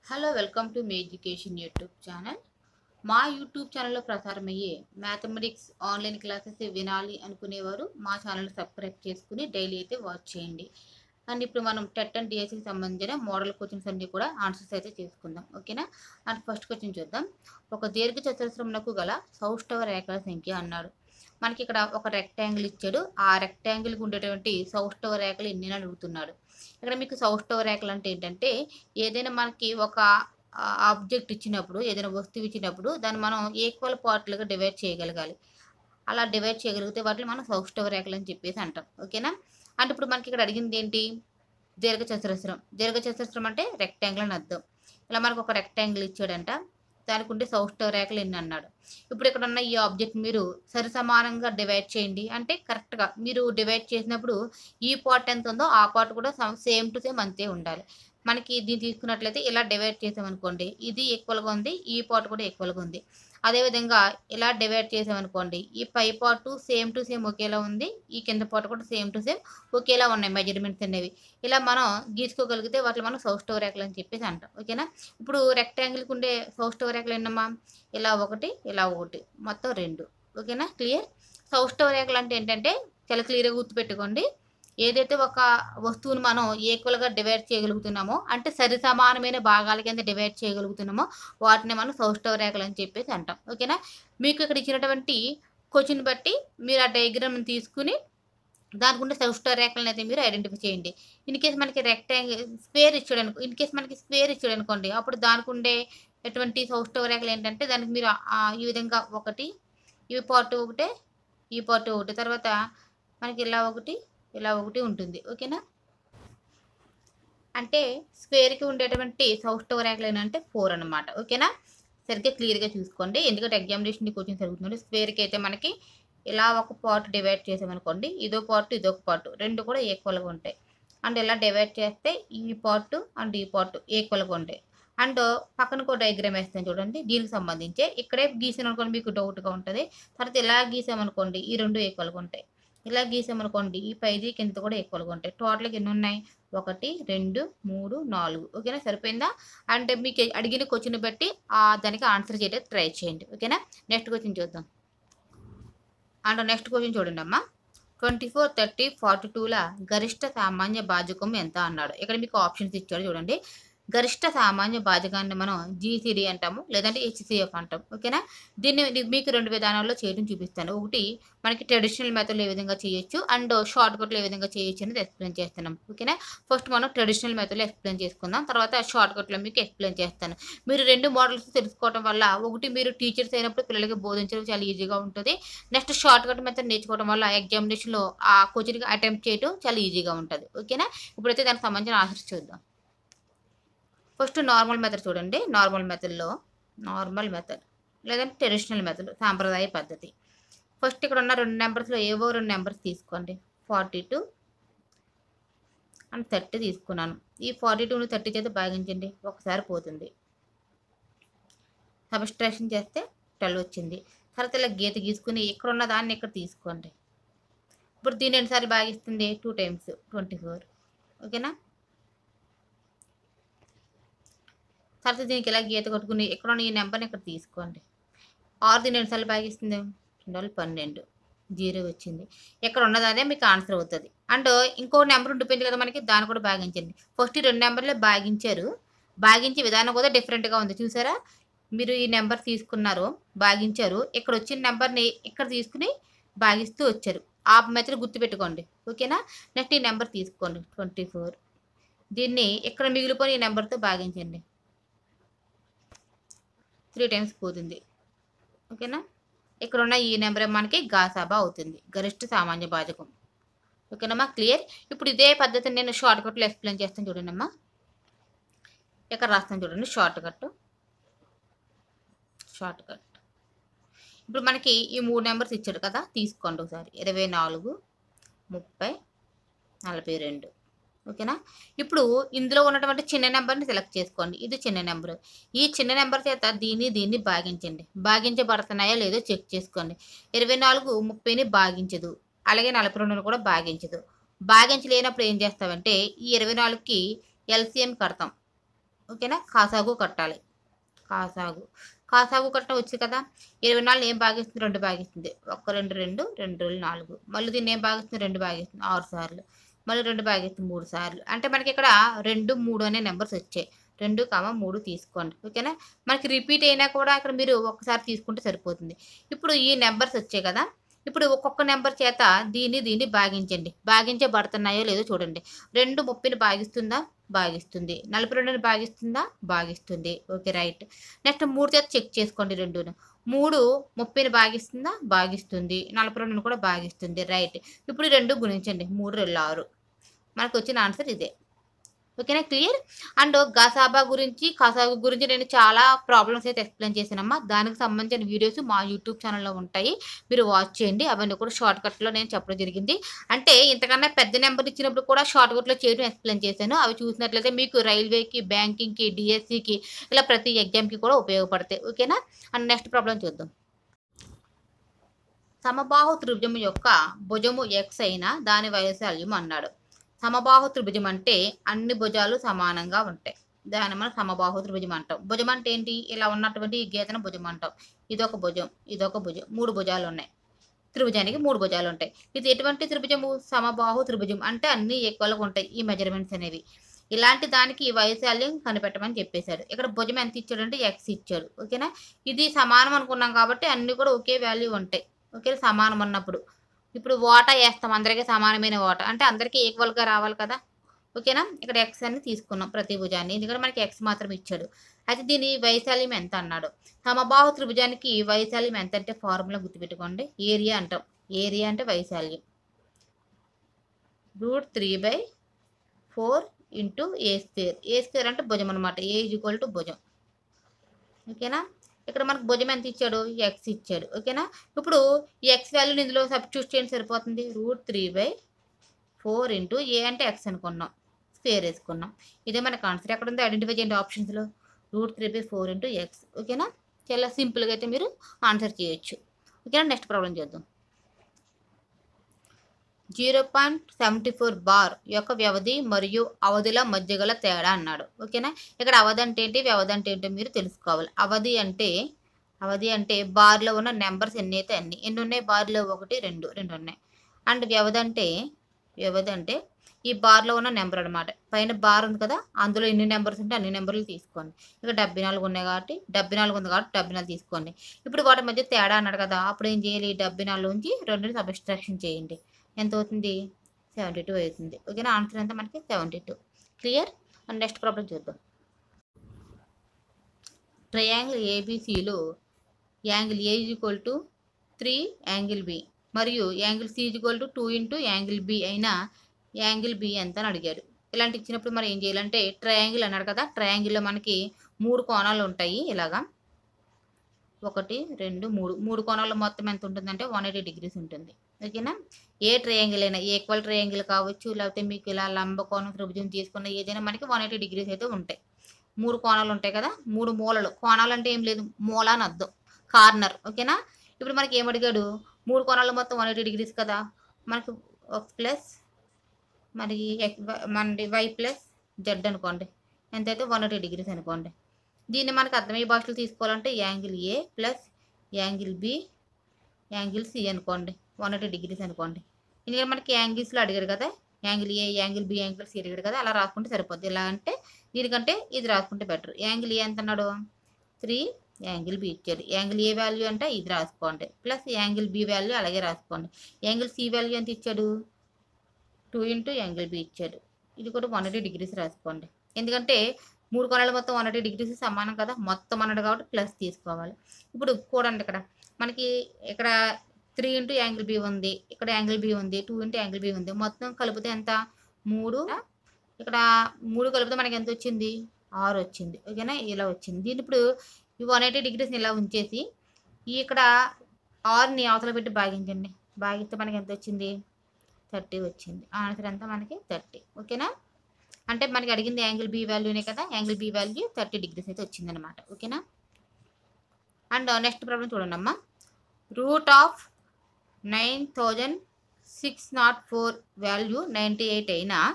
hello welcome to మీ education YouTube channel మా YouTube ఛానల్లో ప్రసారమయ్యే మ్యాథమెటిక్స్ ఆన్లైన్ క్లాసెస్ వినాలి అనుకునేవారు మా ఛానల్ సబ్స్క్రైబ్ చేసుకుని డైలీ అయితే వాచ్ చేయండి అండ్ ఇప్పుడు మనం టెట్ అండ్ డిఎస్సికి సంబంధించిన మోడల్ క్వశ్చన్స్ అన్ని కూడా ఆన్సర్స్ అయితే చేసుకుందాం ఓకేనా అండ్ ఫస్ట్ క్వశ్చన్ చూద్దాం ఒక దీర్ఘ చతురస్రమునకు గల సౌష్ఠవ రేఖల సంఖ్య అన్నాడు మనకి ఇక్కడ ఒక రెక్టాంగిల్ ఇచ్చాడు ఆ రెక్టాంగిల్కి ఉండేటువంటి సౌష్ఠవ రేఖలు ఎన్ని అని అడుగుతున్నాడు ఇక్కడ మీకు సౌష్ఠవ రేఖలు అంటే ఏంటంటే ఏదైనా మనకి ఒక ఆబ్జెక్ట్ ఇచ్చినప్పుడు ఏదైనా వస్తువు ఇచ్చినప్పుడు దాన్ని మనం ఈక్వల్ పార్ట్లుగా డివైడ్ చేయగలగాలి అలా డివైడ్ చేయగలిగితే వాటిని మనం సౌష్ఠవ రేఖలు అని చెప్పేసి అంటాం ఓకేనా అంటే ఇప్పుడు మనకి ఇక్కడ అడిగింది ఏంటి దీర్ఘ చతురస్రం దీర్ఘ చతురస్రం అంటే రెక్టాంగిల్ అని అర్థం ఇలా మనకు ఒక రెక్టాంగిల్ ఇచ్చాడంట దానికి ఉండే సౌష్ఠవ రేఖలు ఎన్ని అన్నాడు ఇప్పుడు ఇక్కడ ఉన్న ఈ ఆబ్జెక్ట్ మీరు సరి సమానంగా డివైడ్ చేయండి అంటే కరెక్ట్గా మీరు డివైడ్ చేసినప్పుడు ఈ పార్ట్ ఎంత ఉందో ఆ పార్ట్ కూడా సేమ్ టు సేమ్ అంతే ఉండాలి మనకి దీన్ని తీసుకున్నట్లయితే ఇలా డివైడ్ చేసామనుకోండి ఇది ఈక్వల్గా ఉంది ఈ పార్ట్ కూడా ఈక్వల్గా ఉంది అదేవిధంగా ఇలా డివైడ్ చేసామనుకోండి ఈ పై పార్ట్ సేమ్ టు సేమ్ ఒకేలా ఉంది ఈ కింద పార్ట్ కూడా సేమ్ టు సేమ్ ఒకేలా ఉన్నాయి మెజర్మెంట్స్ అనేవి ఇలా మనం గీసుకోగలిగితే వాటిని మనం సౌష్ఠవ రేఖలు అని చెప్పేసి అంటాం ఓకేనా ఇప్పుడు రెక్టాంగిల్కి ఉండే సౌష్ఠవ రేఖలు ఎన్నమ్మా ఇలా ఒకటి ఇలా ఒకటి మొత్తం రెండు ఓకేనా క్లియర్ సౌష్ఠవ రేఖలు అంటే ఏంటంటే చాలా క్లియర్గా గుర్తుపెట్టుకోండి ఏదైతే ఒక వస్తువును మనం ఈక్వల్గా డివైడ్ చేయగలుగుతున్నామో అంటే సరి సమానమైన భాగాల కింద డివైడ్ చేయగలుగుతున్నామో వాటిని మనం సౌష్ఠవ రేఖలు అని చెప్పేసి అంటాం ఓకేనా మీకు ఇక్కడ ఇచ్చినటువంటి క్వశ్చన్ బట్టి మీరు ఆ డయాగ్రామ్ తీసుకుని దానికి ఉండే సౌష్ఠవ రేఖలను అయితే మీరు ఐడెంటిఫై చేయండి ఇన్ కేస్ మనకి రెక్టాంగిల్ స్క్వేర్ ఇచ్చాడు అనుకో ఇన్ కేస్ మనకి స్క్వేర్ ఇచ్చాడు అనుకోండి అప్పుడు దానికి ఉండే ఎటువంటి సౌష్ఠవ రేఖలు ఏంటంటే దానికి మీరు ఆ- ఈ విధంగా ఒకటి ఈ పార్ట్ ఒకటే ఈ పార్ట్ ఒకటి తర్వాత మనకి ఇలా ఒకటి ఇలా ఒకటి ఉంటుంది ఓకేనా అంటే స్క్వేర్కి ఉండేటువంటి సౌష్ఠవ రేఖలు ఏంటంటే ఫోర్ అనమాట ఓకేనా సరిగ్గా క్లియర్గా చూసుకోండి ఎందుకంటే ఎగ్జామినేషన్ క్వశ్చన్స్ అడుగుతున్నాడు స్క్వేర్కి అయితే మనకి ఇలా ఒక పార్ట్ డివైడ్ చేసామనుకోండి ఇదో పార్ట్ ఇదొక పార్ట్ రెండు కూడా ఈక్వల్గా ఉంటాయి అండ్ ఇలా డివైడ్ చేస్తే ఈ పార్ట్ అండ్ ఈ పార్ట్ ఈక్వల్గా ఉంటాయి అండ్ పక్కన కూడా డయాగ్రామ్ వేస్తాను చూడండి దీనికి సంబంధించి ఇక్కడే గీసాను అనుకోండి మీకు డౌట్గా ఉంటుంది తర్వాత ఇలా గీసామనుకోండి ఈ రెండు ఈక్వల్గా ఉంటాయి ఇలా గీసామనుకోండి ఈ పైది కింద కూడా ఈక్వల్గా ఉంటాయి టోటల్గా ఎన్ని ఉన్నాయి ఒకటి రెండు మూడు నాలుగు ఓకేనా సరిపోయిందా అంటే మీకు అడిగిన క్వశ్చన్ బట్టి ఆ దానికి ఆన్సర్ చేయడానికి ట్రై చేయండి ఓకేనా నెక్స్ట్ క్వశ్చన్ చూద్దాం అండ్ నెక్స్ట్ క్వశ్చన్ చూడండి అమ్మా ట్వంటీ ఫోర్ థర్టీ ఫార్టీ టూల గరిష్ట సామాన్య బాజకం ఎంత అన్నాడు ఇక్కడ మీకు ఆప్షన్స్ ఇచ్చాడు చూడండి గరిష్ట సామాన్య బాజకాన్ని మనం జీసీడీ అంటాము లేదంటే హెచ్సిఎఫ్ అంటాం ఓకేనా దీన్ని ఇది మీకు రెండు విధానాల్లో చేయడం చూపిస్తాను ఒకటి మనకి ట్రెడిషనల్ మెథడ్లో ఏ విధంగా చేయొచ్చు అండ్ షార్ట్ కట్లో ఏ విధంగా చేయొచ్చు అనేది ఎక్స్ప్లెయిన్ చేస్తున్నాం ఓకేనా ఫస్ట్ మనం ట్రెడిషనల్ మెథడ్లో ఎక్స్ప్లెయిన్ చేసుకుందాం తర్వాత షార్ట్ కట్లో మీకు ఎక్స్ప్లెయిన్ చేస్తాను మీరు రెండు మోడల్స్ తెలుసుకోవడం వల్ల ఒకటి మీరు టీచర్స్ అయినప్పుడు పిల్లలకి బోధించడం చాలా ఈజీగా ఉంటుంది నెక్స్ట్ షార్ట్ కట్ మెథడ్ నేర్చుకోవడం వల్ల ఎగ్జామినేషన్లో ఆ క్వశ్చన్కి అటెంప్ట్ చేయడం చాలా ఈజీగా ఉంటుంది ఓకేనా ఇప్పుడైతే దానికి సంబంధించిన ఆన్సర్స్ చూద్దాం ఫస్ట్ నార్మల్ మెథడ్ చూడండి నార్మల్ మెథడ్లో నార్మల్ మెథడ్ లేదంటే ట్రెడిషనల్ మెథడ్ సాంప్రదాయ పద్ధతి ఫస్ట్ ఇక్కడ ఉన్న రెండు నెంబర్స్లో ఏవో రెండు నెంబర్స్ తీసుకోండి ఫార్టీ టూ అండ్ థర్టీ తీసుకున్నాను ఈ ఫార్టీ టూని థర్టీ చేత భాగించండి ఒకసారి పోతుంది సబ్స్ట్రాక్షన్ చేస్తే ట్వెల్వ్ వచ్చింది తర్వాత ఇలా గీత గీసుకుని ఇక్కడ ఉన్న దాన్ని ఇక్కడ తీసుకోండి ఇప్పుడు దీన్ని ఎన్నిసార్లు భాగిస్తుంది టూ టైమ్స్ ట్వంటీ ఫోర్ ఓకేనా తర్వాత దీనికి ఇలా గీత కొట్టుకుని ఇక్కడ ఉన్న ఈ నెంబర్ని ఇక్కడ తీసుకోండి ఆరు దీన్ని ఎన్నిసార్లు భాగిస్తుంది రెండు వందల పన్నెండు జీరో వచ్చింది ఇక్కడ ఉన్నదనే మీకు ఆన్సర్ అవుతుంది అండ్ ఇంకో నెంబర్ ఉండిపోయింది కదా మనకి దాన్ని కూడా భాగించండి ఫస్ట్ ఈ రెండు నెంబర్లే భాగించారు భాగించే విధానం కూడా డిఫరెంట్గా ఉంది చూసారా మీరు ఈ నెంబర్ తీసుకున్నారు భాగించారు ఇక్కడ వచ్చిన నెంబర్ని ఇక్కడ తీసుకుని భాగిస్తూ వచ్చారు ఆ మెథడ్ గుర్తుపెట్టుకోండి ఓకేనా నెక్స్ట్ ఈ నెంబర్ తీసుకోండి ట్వంటీ ఫోర్ దీన్ని ఇక్కడ మిగిలిపోయిన ఈ నెంబర్తో భాగించండి త్రీ టైమ్స్ పోతుంది ఓకేనా ఇక్కడ ఉన్న ఈ నెంబర్ మనకి గాసాబా అవుతుంది గరిష్ట సామాన్య భాజకం ఓకేనమ్మా క్లియర్ ఇప్పుడు ఇదే పద్ధతిని నేను షార్ట్ కట్లో ఎక్స్ప్లెయిన్ చేస్తాను చూడండి అమ్మా ఇక్కడ రాస్తాను చూడండి షార్ట్ కట్ షార్ట్ కట్ ఇప్పుడు మనకి ఈ మూడు నెంబర్స్ ఇచ్చాడు కదా తీసుకోండి ఒకసారి ఇరవై నాలుగు ముప్పై నలభై రెండు ఓకేనా ఇప్పుడు ఇందులో ఉన్నటువంటి చిన్న నెంబర్ని సెలెక్ట్ చేసుకోండి ఇది చిన్న నెంబర్ ఈ చిన్న నెంబర్ చేత దీన్ని దీన్ని భాగించండి భాగించబడుతున్నాయో లేదో చెక్ చేసుకోండి ఇరవై నాలుగు ముప్పైని భాగించదు అలాగే నలభై రెండుని కూడా భాగించదు భాగించలేనప్పుడు ఏం చేస్తామంటే ఈ ఇరవై నాలుగుకి ఎల్సిఎం కడతాం ఓకేనా కాసాగు కట్టాలి కాసాగు కాసాగు కట్ట వచ్చు కదా ఇరవై నాలుగు ఏం భాగిస్తుంది రెండు భాగిస్తుంది ఒక్క రెండు రెండు రెండు రోజులు నాలుగు మళ్ళీ దీన్ని ఏం భాగిస్తుంది రెండు భాగిస్తుంది ఆరు సార్లు మళ్ళీ రెండు భాగిస్తుంది మూడు సార్లు అంటే మనకి ఇక్కడ రెండు మూడు అనే నెంబర్స్ వచ్చాయి రెండు కామ మూడు తీసుకోండి ఓకేనా మనకి రిపీట్ అయినా కూడా ఇక్కడ మీరు ఒక్కసారి తీసుకుంటే సరిపోతుంది ఇప్పుడు ఈ నెంబర్స్ వచ్చాయి కదా ఇప్పుడు ఒక్కొక్క నెంబర్ చేత దీన్ని దీన్ని భాగించండి భాగించబడుతున్నాయో లేదో చూడండి రెండు ముప్పిని భాగిస్తుందా భాగిస్తుంది నలభై రెండుని భాగిస్తుందా భాగిస్తుంది ఓకే రైట్ నెక్స్ట్ మూడు చేత చెక్ చేసుకోండి రెండును మూడు ముప్పిని భాగిస్తుందా భాగిస్తుంది నలభై రెండుని కూడా భాగిస్తుంది రైట్ ఇప్పుడు ఈ రెండు గుణించండి మూడు రెండు ఆరు మనకు వచ్చిన ఆన్సర్ ఇదే ఓకేనా క్లియర్ అండ్ గసాబా గురించి కసాబా గురించి నేను చాలా ప్రాబ్లమ్స్ అయితే ఎక్స్ప్లెయిన్ చేశానమ్మా దానికి సంబంధించిన వీడియోస్ మా యూట్యూబ్ ఛానల్లో ఉంటాయి మీరు వాచ్ చేయండి అవన్నీ కూడా షార్ట్ కట్లో నేను చెప్పడం జరిగింది అంటే ఇంతకన్నా పెద్ద నెంబర్ ఇచ్చినప్పుడు కూడా షార్ట్ కట్లో చేయడం ఎక్స్ప్లెయిన్ చేశాను అవి చూసినట్లయితే మీకు రైల్వేకి బ్యాంకింగ్కి డిఎస్సికి ఇలా ప్రతి ఎగ్జామ్కి కూడా ఉపయోగపడతాయి ఓకేనా అండ్ నెక్స్ట్ ప్రాబ్లం చూద్దాం సమబాహు త్రిభుజము యొక్క భుజము ఎక్స్ అయినా దాని వైశాల్యం అన్నాడు సమబాహు త్రిభుజం అంటే అన్ని భుజాలు సమానంగా ఉంటాయి దాన్ని మనం సమబాహు త్రిభుజం అంటాం భుజం అంటే ఏంటి ఇలా ఉన్నటువంటి ఈ గీతను భుజం అంటాం ఇదొక భుజం ఇదొక భుజం మూడు భుజాలు ఉన్నాయి త్రిభుజానికి మూడు భుజాలు ఉంటాయి ఇది ఎటువంటి త్రిభుజము సమబాహు త్రిభుజం అంటే అన్ని ఈక్వల్గా ఉంటాయి ఈ మెజర్మెంట్స్ అనేవి ఇలాంటి దానికి వైశాల్యం కనిపెట్టమని చెప్పేశాడు ఇక్కడ భుజం ఎంత ఇచ్చాడు అంటే ఎక్స్ ఇచ్చాడు ఓకేనా ఇది సమానం అనుకున్నాం కాబట్టి అన్ని కూడా ఒకే వాల్యూ ఉంటాయి ఓకే సమానం అన్నప్పుడు ఇప్పుడు ఓటా వేస్తాం అందరికీ సమానమైన ఓటా అంటే అందరికీ ఈక్వల్గా రావాలి కదా ఓకేనా ఇక్కడ ఎక్స్ అని తీసుకున్నాం ప్రతి భుజాన్ని ఎందుకంటే మనకి ఎక్స్ మాత్రం ఇచ్చాడు అయితే దీని వైశాల్యం ఎంత అన్నాడు సమబాహు త్రిభుజానికి వైశాల్యం ఎంత అంటే ఫార్ములా గుర్తుపెట్టుకోండి ఏరియా అంటాం ఏరియా అంటే వైశాల్యం root three by four into A square A square అంటే భుజం అనమాట ఏ ఈజ్ ఈక్వల్ టు భుజం ఓకేనా ఇక్కడ మనకు భుజం ఎంత ఇచ్చాడు ఎక్స్ ఇచ్చాడు ఓకేనా ఇప్పుడు ఈ ఎక్స్ వాల్యూని ఇందులో సబ్స్టిట్యూట్ చేయండి సరిపోతుంది root three by four into A అంటే ఎక్స్ అనుకున్నాం స్క్వేర్ వేసుకున్నాం ఇదే మనకు ఆన్సర్ ఎక్కడ ఉంది ఐడెంటిఫై చేయండి ఆప్షన్స్లో root three by four into X ఓకేనా చాలా సింపుల్గా అయితే మీరు ఆన్సర్ చేయొచ్చు ఓకేనా నెక్స్ట్ ప్రాబ్లం చేద్దాం zero point seventy four bar యొక్క వ్యవధి మరియు అవధిల మధ్య గల తేడా అన్నాడు ఓకేనా ఇక్కడ అవధి అంటే ఏంటి వ్యవధి అంటే ఏంటో మీరు తెలుసుకోవాలి అవధి అంటే అవధి అంటే బార్లో ఉన్న నెంబర్స్ ఎన్ని అయితే అన్ని ఎన్ని ఉన్నాయి బార్లో ఒకటి రెండు రెండు ఉన్నాయి అండ్ వ్యవధి అంటే వ్యవధి అంటే ఈ బార్లో ఉన్న నెంబర్ అనమాట పైన బార్ ఉంది కదా అందులో ఎన్ని నెంబర్స్ ఉంటే అన్ని నెంబర్లు తీసుకోండి ఇక డెబ్బై నాలుగు ఉన్నాయి కాబట్టి డెబ్బై నాలుగు ఉంది కాబట్టి డెబ్బై నాలుగు తీసుకోండి ఇప్పుడు వాటి మధ్య తేడా అన్నాడు కదా అప్పుడు ఏం చేయాలి డెబ్బై నాలుగు నుంచి రెండుని సబ్స్ట్రాక్షన్ చేయండి ఎంత అవుతుంది సెవెంటీ టూ అవుతుంది ఓకేనా ఆన్సర్ ఎంత మనకి seventy two clear and next problem చూద్దాం ట్రయాంగిల్ ఏబిసిలో angle A equal to three angle B మరియు angle C equal to two into angle B అయినా యాంగిల్ బి ఎంత అని అడిగాడు ఇలాంటి ఇచ్చినప్పుడు మనం ఏం చేయాలంటే ట్రయాంగిల్ అన్నాడు కదా ట్రయాంగిల్లో మనకి మూడు కోణాలు ఉంటాయి ఇలాగా ఒకటి రెండు మూడు మూడు కోణాలు మొత్తం ఎంత ఉంటుందంటే వన్ ఎయిటీ డిగ్రీస్ ఉంటుంది ఓకేనా ఏ ట్రయాంగిల్ అయినా ఈక్వల్ ట్రయాంగిల్ కావచ్చు లేకపోతే మీకు ఇలా లంబ కోణం త్రిభుజం తీసుకున్న ఏదైనా మనకి వన్ ఎయిటీ డిగ్రీస్ అయితే ఉంటాయి మూడు కోణాలు ఉంటాయి కదా మూడు మూలలు కోణాలు అంటే ఏం లేదు మూల అని అర్థం కార్నర్ ఓకేనా ఇప్పుడు మనకి ఏం అడిగాడు మూడు కోణాలు మొత్తం వన్ ఎయిటీ డిగ్రీస్ కదా మనకి ఒక ప్లస్ మరి ఎక్- మనది వై ప్లస్ జెడ్ అనుకోండి ఎంతైతే వన్ ఎయిటీ డిగ్రీస్ అనుకోండి దీన్ని మనకు అర్థమయ్యే భాషలో తీసుకోవాలంటే angle A plus angle B angle C అనుకోండి వన్ ఎయిటీ డిగ్రీస్ అనుకోండి ఎందుకంటే మనకి యాంగిల్స్లో అడిగాడు కదా angle A angle B angle C అడిగాడు కదా అలా రాసుకుంటే సరిపోద్ది ఇలా అంటే దీనికంటే ఇది రాసుకుంటే బెటర్ యాంగిల్ ఏ ఎంత అన్నాడు త్రీ యాంగిల్ బి ఇచ్చాడు యాంగిల్ ఏ వాల్యూ అంటే ఇది రాసుకోండి ప్లస్ యాంగిల్ బి వాల్యూ అలాగే రాసుకోండి యాంగిల్ సి వాల్యూ ఎంత ఇచ్చాడు టూ ఇంటూ యాంగిల్ బి ఇచ్చాడు ఇది కూడా వన్ ఎయిటీ డిగ్రీస్ రాసుకోండి ఎందుకంటే మూడు కోణాలు మొత్తం వన్ ఎయిటీ డిగ్రీస్ సమానం కదా మొత్తం అన్నాడు కాబట్టి ప్లస్ తీసుకోవాలి ఇప్పుడు చూడండి ఇక్కడ మనకి ఇక్కడ త్రీ ఇంటూ యాంగిల్ బి ఉంది ఇక్కడ యాంగిల్ బి ఉంది టూ ఇంటూ యాంగిల్ బి ఉంది మొత్తం కలిపితే ఎంత మూడు ఇక్కడ మూడు కలిపితే మనకి ఎంత వచ్చింది ఆరు వచ్చింది ఓకేనా ఇలా వచ్చింది దీని ఇప్పుడు ఈ వన్ ఎయిటీ డిగ్రీస్ని ఇలా ఉంచేసి ఈ ఇక్కడ ఆరుని అవతల పెట్టి భాగించండి భాగిస్తే మనకి ఎంత వచ్చింది థర్టీ వచ్చింది ఆన్సర్ ఎంత మనకి థర్టీ ఓకేనా అంటే మనకి అడిగింది యాంగిల్ బి వాల్యూనే కదా angle B value thirty degrees అయితే వచ్చిందనమాట ఓకేనా అండ్ నెక్స్ట్ ప్రాబ్లం చూడండి అమ్మా root of nine thousand six not four value ninety eight అయినా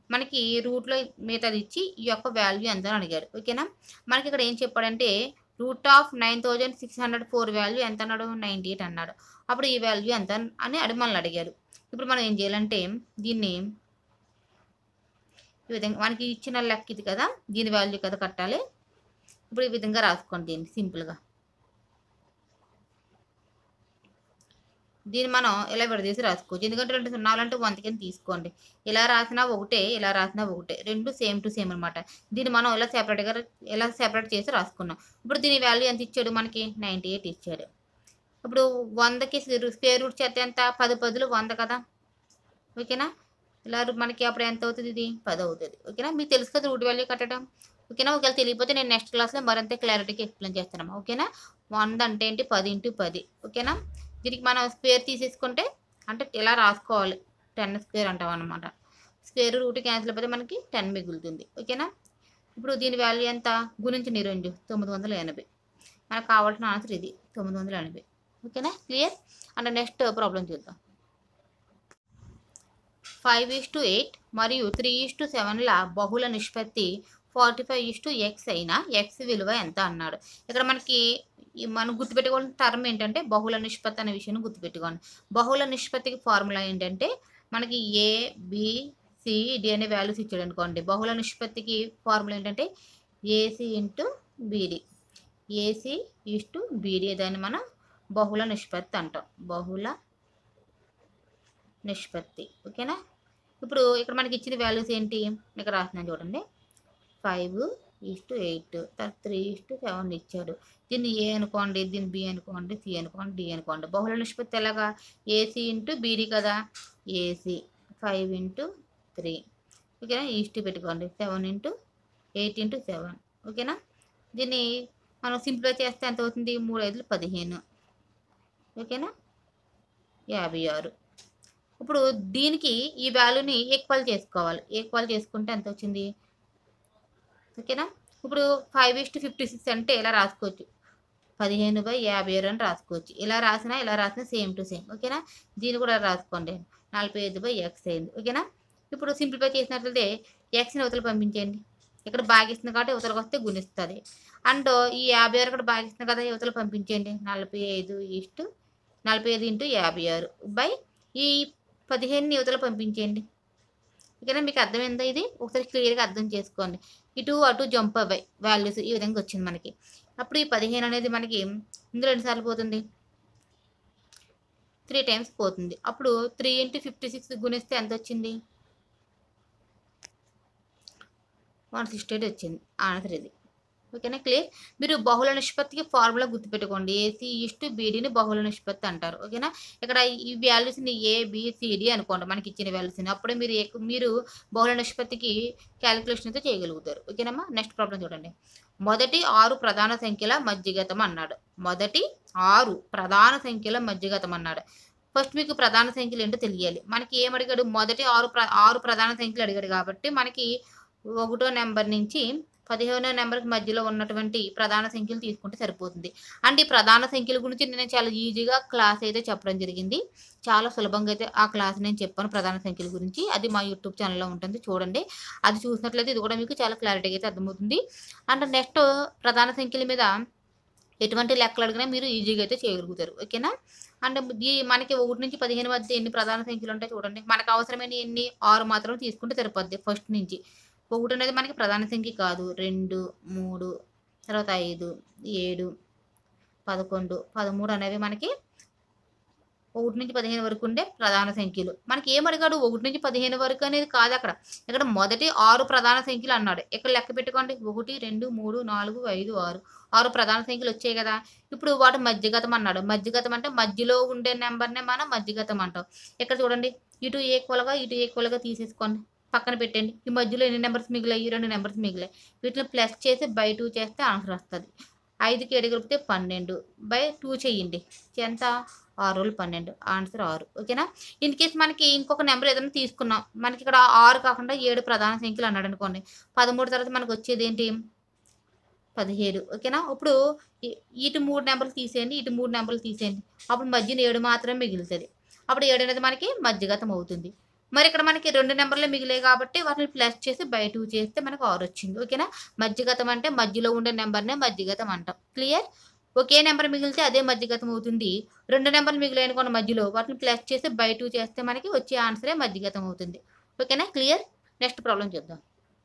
మనకి రూట్లో మిగతాది ఇచ్చి ఈ యొక్క వాల్యూ ఎంత అని అడిగాడు ఓకేనా మనకి ఇక్కడ ఏం చెప్పాడంటే root of nine thousand six hundred four value ఎంత అన్నాడు నైంటీ ఎయిట్ అన్నాడు అప్పుడు ఈ వాల్యూ ఎంత అని అడిగి మనల్ని అడిగారు ఇప్పుడు మనం ఏం చేయాలంటే దీన్ని ఈ విధంగా మనకి ఇచ్చిన లెక్క ఇది కదా దీని వాల్యూ కదా కట్టాలి ఇప్పుడు ఈ విధంగా రాసుకోండి దీన్ని సింపుల్గా దీన్ని మనం ఇలా విడదీసి రాసుకోవచ్చు ఎందుకంటే రెండు సున్నాలంటే వంద కింద తీసుకోండి ఇలా రాసినా ఒకటే ఇలా రాసినా ఒకటే రెండు సేమ్ టు సేమ్ అనమాట దీన్ని మనం ఇలా సెపరేట్గా ఇలా సెపరేట్ చేసి రాసుకున్నాం ఇప్పుడు దీని వాల్యూ ఎంత ఇచ్చాడు మనకి నైంటీ ఎయిట్ ఇచ్చాడు ఇప్పుడు వందకి స్క్వేర్ రూట్ చేస్తే ఎంత పది పదులు వంద కదా ఓకేనా ఇలా మనకి అప్పుడు ఎంత అవుతుంది ఇది పది అవుతుంది ఓకేనా మీకు తెలుసు కదా రూట్ వాల్యూ కట్టడం ఓకేనా ఒకవేళ తెలియకపోతే నేను నెక్స్ట్ క్లాస్లో మరింత క్లారిటీకి ఎక్స్ప్లెయిన్ చేస్తాను ఓకేనా వంద అంటే ఏంటి పది ఇంటూ పది ఓకేనా దీనికి మనం స్క్వేర్ తీసేసుకుంటే అంటే ఇలా రాసుకోవాలి టెన్ స్క్వేర్ అంటాం అనమాట స్క్వేర్ రూట్ క్యాన్సిల్ అయిపోతే మనకి టెన్ మిగులుతుంది ఓకేనా ఇప్పుడు దీని వాల్యూ ఎంత గురించి నిరంజు తొమ్మిది వందల ఎనభై మనకు కావాల్సిన ఆన్సర్ ఇది తొమ్మిది వందల ఎనభై ఓకేనా క్లియర్ అండ్ నెక్స్ట్ ప్రాబ్లం చూద్దాం ఫైవ్ ఈస్ టు ఎయిట్ మరియు త్రీ ఈస్ టు సెవెన్ల బహుళ నిష్పత్తి forty five is to X అయినా ఎక్స్ విలువ ఎంత అన్నాడు ఇక్కడ మనకి ఈ మనం గుర్తుపెట్టుకోవాల్సిన టర్మ్ ఏంటంటే బహుళ నిష్పత్తి అనే విషయాన్ని గుర్తుపెట్టుకోండి బహుళ నిష్పత్తికి ఫార్ములా ఏంటంటే మనకి ఏ బి సి డి అనే వాల్యూస్ ఇచ్చాడు అనుకోండి బహుళ నిష్పత్తికి ఫార్ములా ఏంటంటే AC into BD AC is to BD దాన్ని మనం బహుళ నిష్పత్తి అంటాం బహుళ నిష్పత్తి ఓకేనా ఇప్పుడు ఇక్కడ మనకి ఇచ్చిన వాల్యూస్ ఏంటి ఇక్కడ రాస్తున్నాను చూడండి ఫైవ్ ఈస్ టు ఎయిట్ తర్వాత త్రీ ఈస్ టు సెవెన్ ఇచ్చాడు దీన్ని ఏ అనుకోండి దీన్ని బి అనుకోండి సి అనుకోండి డి అనుకోండి బహుళ నిష్పత్తి ఎలాగా ఏసీ ఇంటూ బీడీ కదా ఏసీ ఫైవ్ ఇంటూ త్రీ ఓకేనా ఈస్ట్ పెట్టుకోండి seven into eight into seven ఓకేనా దీన్ని మనం సింప్లిఫై చేస్తే ఎంత అవుతుంది మూడు ఐదులు పదిహేను ఓకేనా యాభై ఆరు ఇప్పుడు దీనికి ఈ వాల్యూని ఈక్వల్ చేసుకోవాలి ఈక్వల్ చేసుకుంటే ఎంత వచ్చింది ఓకేనా ఇప్పుడు ఫైవ్ ఇస్ట్ ఫిఫ్టీ సిక్స్ అంటే ఇలా రాసుకోవచ్చు పదిహేను బై యాభై ఆరు అని రాసుకోవచ్చు ఇలా రాసినా ఇలా రాసినా సేమ్ టు సేమ్ ఓకేనా దీన్ని కూడా రాసుకోండి నలభై ఐదు బై ఎక్స్ అయింది ఓకేనా ఇప్పుడు సింప్లిఫై చేసినట్లయితే ఎక్స్ని అవతల పంపించండి ఇక్కడ భాగిస్తుంది కాబట్టి యువతలకు వస్తే గుణిస్తుంది అండ్ ఈ యాభై ఆరు ఇక్కడ భాగిస్తుంది కదా యువతలు పంపించండి నలభై ఐదు ఇష్టు నలభై ఐదు ఇంటూ యాభై ఆరు బై ఈ పదిహేను యువతలు పంపించండి ఓకేనా మీకు అర్థమైందా ఇది ఒకసారి క్లియర్గా అర్థం చేసుకోండి ఇటు అటు జంప్ అవ్వాయి వాల్యూస్ ఈ విధంగా వచ్చింది మనకి అప్పుడు ఈ పదిహేను అనేది మనకి ఇందులో ఎన్నిసార్లు పోతుంది త్రీ టైమ్స్ పోతుంది అప్పుడు త్రీ ఇంటూ ఫిఫ్టీ సిక్స్ గుణిస్తే ఎంత వచ్చింది వన్ సిక్స్టీ ఎయిట్ వచ్చింది ఆన్సర్ ఇది ఓకేనా క్లియర్ మీరు బహుళ నిష్పత్తికి ఫార్ములా గుర్తుపెట్టుకోండి ఏసీ ఇస్టు బీడీని బహుళ నిష్పత్తి అంటారు ఓకేనా ఇక్కడ ఈ వాల్యూస్ని ఏ బిసిడి అనుకోండి మనకి ఇచ్చిన వాల్యూస్ని అప్పుడే మీరు ఎక్కు- మీరు బహుళ నిష్పత్తికి క్యాలిక్యులేషన్ అయితే చేయగలుగుతారు ఓకేనమ్మా నెక్స్ట్ ప్రాబ్లం చూడండి మొదటి ఆరు ప్రధాన సంఖ్యల మధ్యగతం అన్నాడు మొదటి ఆరు ప్రధాన సంఖ్యల మధ్యగతం అన్నాడు ఫస్ట్ మీకు ప్రధాన సంఖ్యలు ఏంటో తెలియాలి మనకి ఏం అడిగాడు మొదటి ఆరు ప్ర ఆరు ప్రధాన సంఖ్యలు అడిగాడు కాబట్టి మనకి ఒకటో నెంబర్ నుంచి పదిహేనో నెంబర్కి మధ్యలో ఉన్నటువంటి ప్రధాన సంఖ్యలు తీసుకుంటే సరిపోతుంది అండ్ ఈ ప్రధాన సంఖ్యల గురించి నేను చాలా ఈజీగా క్లాస్ అయితే చెప్పడం జరిగింది చాలా సులభంగా అయితే ఆ క్లాస్ నేను చెప్పాను ప్రధాన సంఖ్యల గురించి అది మా యూట్యూబ్ ఛానల్లో ఉంటుంది చూడండి అది చూసినట్లయితే ఇది కూడా మీకు చాలా క్లారిటీగా అయితే అర్థమవుతుంది అండ్ నెక్స్ట్ ప్రధాన సంఖ్యల మీద ఎటువంటి లెక్కలు అడిగినా మీరు ఈజీగా అయితే చేయగలుగుతారు ఓకేనా అండ్ ఈ మనకి ఒకటి నుంచి పదిహేను మధ్య ఎన్ని ప్రధాన సంఖ్యలు ఉంటాయి చూడండి మనకు అవసరమైన ఎన్ని ఆరు మాత్రం తీసుకుంటే సరిపోద్ది ఫస్ట్ నుంచి ఒకటి అనేది మనకి ప్రధాన సంఖ్య కాదు రెండు మూడు తర్వాత ఐదు ఏడు పదకొండు పదమూడు అనేవి మనకి ఒకటి నుంచి పదిహేను వరకు ఉండే ప్రధాన సంఖ్యలు మనకి ఏం అడిగాడు ఒకటి నుంచి పదిహేను వరకు అనేది కాదు అక్కడ ఇక్కడ మొదటి ఆరు ప్రధాన సంఖ్యలు అన్నాడు ఇక్కడ లెక్క పెట్టుకోండి ఒకటి రెండు మూడు నాలుగు ఐదు ఆరు ఆరు ప్రధాన సంఖ్యలు వచ్చాయి కదా ఇప్పుడు వాటి మధ్యగతం అన్నాడు మధ్యగతం అంటే మధ్యలో ఉండే నెంబర్నే మనం మధ్యగతం అంటాం ఇక్కడ చూడండి ఇటు ఈక్వల్గా ఇటు ఈక్వల్గా తీసేసుకోండి పక్కన పెట్టండి ఈ మధ్యలో ఎన్ని నెంబర్స్ మిగిలాయి ఈ రెండు నెంబర్స్ మిగిలాయి వీటిని ప్లస్ చేసి బై టూ చేస్తే ఆన్సర్ వస్తుంది ఐదుకి ఏడు కలిపితే పన్నెండు బై టూ చేయండి ఎంత ఆరు రోజులు పన్నెండు ఆన్సర్ ఆరు ఓకేనా ఇన్ కేస్ మనకి ఇంకొక నెంబర్ ఏదైనా తీసుకున్నాం మనకి ఇక్కడ ఆరు కాకుండా ఏడు ప్రధాన సంఖ్యలు అన్నాడు అనుకోండి పదమూడు తర్వాత మనకు వచ్చేది ఏంటి పదిహేడు ఓకేనా ఇప్పుడు ఈ- ఇటు మూడు నెంబర్లు తీసేయండి ఇటు మూడు నెంబర్లు తీసేయండి అప్పుడు మధ్యన ఏడు మాత్రమే మిగులుతుంది అప్పుడు ఏడు అనేది మనకి మధ్యగతం అవుతుంది మరి ఇక్కడ మనకి రెండు నెంబర్లు మిగిలాయి కాబట్టి వాటిని ప్లస్ చేసి బై టూ చేస్తే మనకు ఆరు వచ్చింది ఓకేనా మధ్యగతం అంటే మధ్యలో ఉండే నెంబర్నే మధ్యగతం అంటాం క్లియర్ ఒకే నెంబర్ మిగిలితే అదే మధ్యగతం అవుతుంది రెండు నెంబర్లు మిగిలిన కొన్ని మధ్యలో వాటిని ప్లస్ చేసి బై టూ చేస్తే మనకి వచ్చే ఆన్సరే మధ్యగతం అవుతుంది ఓకేనా క్లియర్ నెక్స్ట్ ప్రాబ్లం చూద్దాం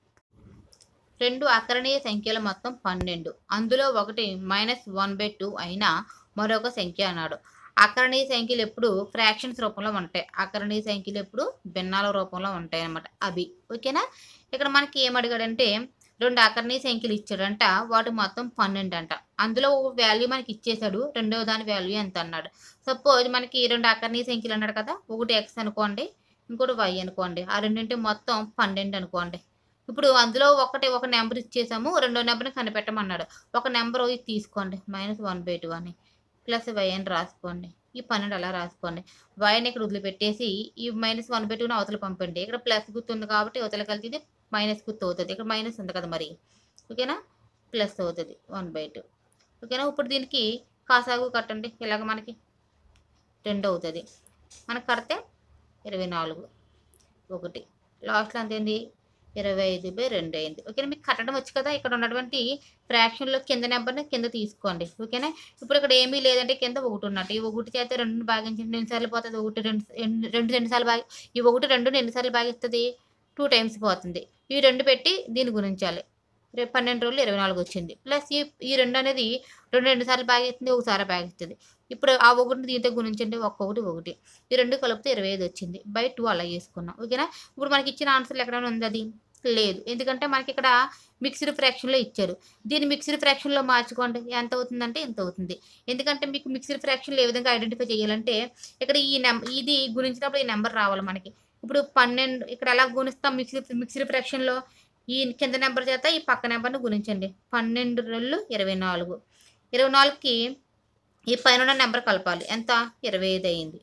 రెండు అకరణీయ సంఖ్యల మొత్తం పన్నెండు అందులో ఒకటి మైనస్ వన్ బై టూ అయినా మరొక సంఖ్య అన్నాడు అకరణీయ సంఖ్యలు ఎప్పుడు ఫ్రాక్షన్స్ రూపంలో ఉంటాయి అకరణీయ సంఖ్యలు ఎప్పుడు భిన్నాల రూపంలో ఉంటాయి అన్నమాట అవి ఓకేనా ఇక్కడ మనకి ఏం అడిగాడంటే రెండు అకరణీయ సంఖ్యలు ఇచ్చాడంట వాటి మొత్తం పన్నెండు అంట అందులో ఒక వాల్యూ మనకి ఇచ్చేసాడు రెండవ దాని వాల్యూ ఎంత అన్నాడు సపోజ్ మనకి రెండు అకరణీయ సంఖ్యలు అన్నాడు కదా ఒకటి ఎక్స్ అనుకోండి ఇంకోటి వై అనుకోండి ఆ రెండింటి మొత్తం పన్నెండు అనుకోండి ఇప్పుడు అందులో ఒకటి ఒక నెంబర్ ఇచ్చేసాము రెండో నెంబర్ని కనిపెట్టమన్నాడు ఒక నెంబర్ ఇది తీసుకోండి మైనస్ వన్ బై టూ అని ప్లస్ వై అని రాసుకోండి ఈ పన్నెండు అలా రాసుకోండి వైని ఇక్కడ వదిలిపెట్టేసి ఈ మైనస్ వన్ బై టూని అవతల పంపండి ఇక్కడ ప్లస్ గుర్తు ఉంది కాబట్టి అవతల కలిసి ఇది మైనస్ గుర్తు అవుతుంది ఇక్కడ మైనస్ ఉంది కదా మరి ఓకేనా ప్లస్ అవుతుంది వన్ బై టూ ఓకేనా ఇప్పుడు దీనికి కాసాగు కట్టండి ఇలాగ మనకి రెండు అవుతుంది మనకు కడితే ఇరవై నాలుగు ఒకటి లాస్ట్లో అంత ఏంది ఇరవై ఐదు బై రెండు అయింది ఓకేనా మీకు కట్టడం వచ్చు కదా ఇక్కడ ఉన్నటువంటి ఫ్రాక్షన్లో కింద నెంబర్ని కింద తీసుకోండి ఓకేనా ఇప్పుడు ఇక్కడ ఏమీ లేదంటే కింద ఒకటి ఉన్నట్టు ఈ ఒకటి చేస్తే రెండు భాగించండి ఎన్నిసార్లు పోతుంది ఒకటి రెండు ఎన్ని- రెండు రెండుసార్లు భాగి ఈ ఒకటి రెండు ఎన్నిసార్లు భాగిస్తుంది టూ టైమ్స్ పోతుంది ఈ రెండు పెట్టి దీన్ని గుణించాలి రేపు పన్నెండు రోజులు ఇరవై నాలుగు వచ్చింది ప్లస్ ఈ ఈ రెండు అనేది రెండు రెండు సార్లు భాగిస్తుంది ఒకసారి భాగిస్తుంది ఇప్పుడు ఆ ఒకటిని దీంతో గుణించండి ఒక్కొక్కటి ఒకటి ఈ రెండు కలిపితే ఇరవై ఐదు వచ్చింది బై టూ అలా చేసుకున్నాం ఓకేనా ఇప్పుడు మనకి ఇచ్చిన ఆన్సర్లు ఎక్కడైనా ఉంది అది లేదు ఎందుకంటే మనకి ఇక్కడ మిక్స్డ్ ఫ్రాక్షన్లో ఇచ్చారు దీన్ని మిక్స్డ్ ఫ్రాక్షన్లో మార్చుకోండి ఎంత అవుతుందంటే ఎంత అవుతుంది ఎందుకంటే మీకు మిక్స్డ్ ఫ్రాక్షన్లో ఏ విధంగా ఐడెంటిఫై చేయాలంటే ఇక్కడ ఈ నెం ఇది గుణించినప్పుడు ఈ నెంబర్ రావాలి మనకి ఇప్పుడు పన్నెండు ఇక్కడ ఎలా గుణిస్తాం మిక్స్డ్ మిక్స్డ్ ఫ్రాక్షన్లో ఈ కింద నెంబర్ చేత ఈ పక్క నెంబర్ని గుణించండి పన్నెండు రెండు ఇరవై నాలుగు ఇరవై నాలుగుకి ఈ పైన ఉన్న నెంబర్ కలపాలి ఎంత ఇరవై ఐదు అయింది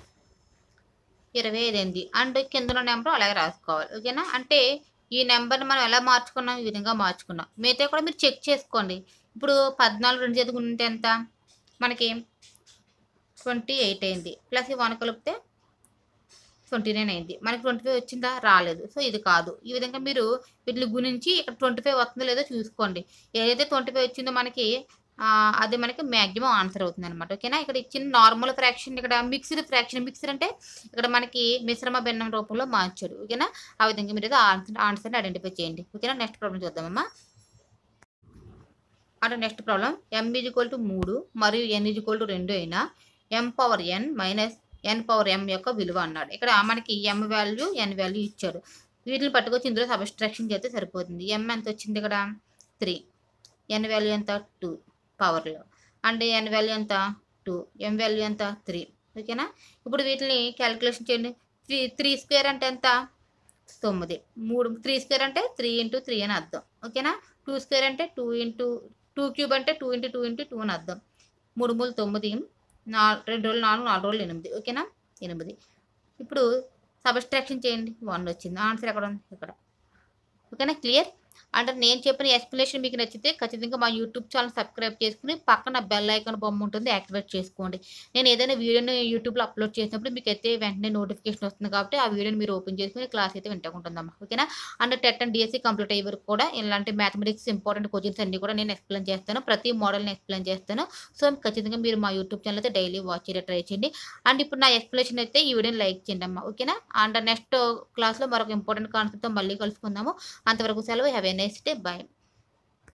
ఇరవై ఐదు అయింది అండ్ కింద ఉన్న నెంబర్ అలాగే రాసుకోవాలి ఓకేనా అంటే ఈ నెంబర్ని మనం ఎలా మార్చుకున్నాం ఈ విధంగా మార్చుకున్నాం మిగతా కూడా మీరు చెక్ చేసుకోండి ఇప్పుడు పద్నాలుగు రెండు చేతి ఉంటే ఎంత మనకి ట్వంటీ ఎయిట్ అయింది ప్లస్ ఈ వన్ కలిపితే ట్వంటీ నైన్ అయింది మనకి ట్వంటీ ఫైవ్ వచ్చిందా రాలేదు సో ఇది కాదు ఈ విధంగా మీరు వీటిని గురించి ఇక్కడ ట్వంటీ ఫైవ్ వస్తుందో లేదో చూసుకోండి ఏదైతే ట్వంటీ ఫైవ్ వచ్చిందో మనకి ఆ, అది మనకి మ్యాక్సిమం ఆన్సర్ అవుతుంది అనమాట ఓకేనా ఇక్కడ ఇచ్చిన నార్మల్ ఫ్రాక్షన్ ఇక్కడ మిక్స్డ్ ఫ్రాక్షన్ మిక్స్డ్ అంటే ఇక్కడ మనకి మిశ్రమ భిన్నం రూపంలో మార్చాడు ఓకేనా ఆ విధంగా మీరు ఆన్సర్ ఆన్సర్ని ఐడెంటిఫై చేయండి ఓకేనా నెక్స్ట్ ప్రాబ్లం చూద్దామమ్మా అంటే next problem M is equal to మూడు మరియు ఎన్ ఈజ్ ఈక్వల్ టు రెండు అయినా M power N minus N power M యొక్క విలువ అన్నాడు ఇక్కడ మనకి ఎం వాల్యూ ఎన్ వాల్యూ ఇచ్చాడు వీటిని పట్టుకొచ్చి ఇందులో సబ్స్ట్రాక్షన్ చేస్తే సరిపోతుంది ఎం ఎంత వచ్చింది ఇక్కడ త్రీ ఎన్ వాల్యూ ఎంత టూ పవర్లో అండ్ ఎన్ వాల్యూ ఎంత టూ ఎం వాల్యూ ఎంత త్రీ ఓకేనా ఇప్పుడు వీటిని క్యాలిక్యులేషన్ చేయండి త్రీ త్రీ స్క్వేర్ అంటే ఎంత తొమ్మిది మూడు త్రీ స్క్వేర్ అంటే త్రీ ఇంటూ త్రీ అని అర్థం ఓకేనా టూ స్క్వేర్ అంటే టూ ఇంటూ టూ క్యూబ్ అంటే two into two into two అని అర్థం మూడు మూడు తొమ్మిది నా రెండు రోజులు నాలుగు నాలుగు రోజులు ఎనిమిది ఓకేనా ఎనిమిది ఇప్పుడు సబ్స్ట్రాక్షన్ చేయండి వన్ వచ్చింది ఆన్సర్ ఎక్కడ ఉంది ఇక్కడ ఓకేనా క్లియర్ అంటే నేను చెప్పిన ఎక్స్ప్లెనేషన్ మీకు నచ్చితే ఖచ్చితంగా మా యూట్యూబ్ ఛానల్ సబ్స్క్రైబ్ చేసుకుని పక్కన బెల్ ఐకాన్ బొమ్మ ఉంటుంది యాక్టివేట్ చేసుకోండి నేను ఏదైనా వీడియోని యూట్యూబ్లో అప్లోడ్ చేసినప్పుడు మీకు అయితే వెంటనే నోటిఫికేషన్ వస్తుంది కాబట్టి ఆ వీడియోని మీరు ఓపెన్ చేసుకుని క్లాస్ అయితే వింటుకుంటుందమ్మా ఓకేనా and TET and DSC complete అయ్యే వరకు కూడా ఇలాంటి మ్యాథమెటిక్స్ ఇంపార్టెంట్ క్వశ్చన్స్ అన్ని కూడా నేను ఎక్స్ప్లెయిన్ చేస్తాను ప్రతి మోడల్ని ఎక్స్ప్లెయిన్ చేస్తాను సో ఖచ్చితంగా మీరు మా యూట్యూబ్ ఛానల్ అయితే డైలీ వాచ్ చేయడం ట్రై చేయండి అండ్ ఇప్పుడు నా ఎక్స్ప్లెనేషన్ అయితే ఈ వీడియోని లైక్ చేయండి అమ్మా ఓకేనా అండ్ నెక్స్ట్ క్లాస్లో మరొక ఇంపార్టెంట్ కాన్సెప్ట్తో మళ్ళీ కలుసుకుందాము అంతవరకు సెలవు have a nice day bye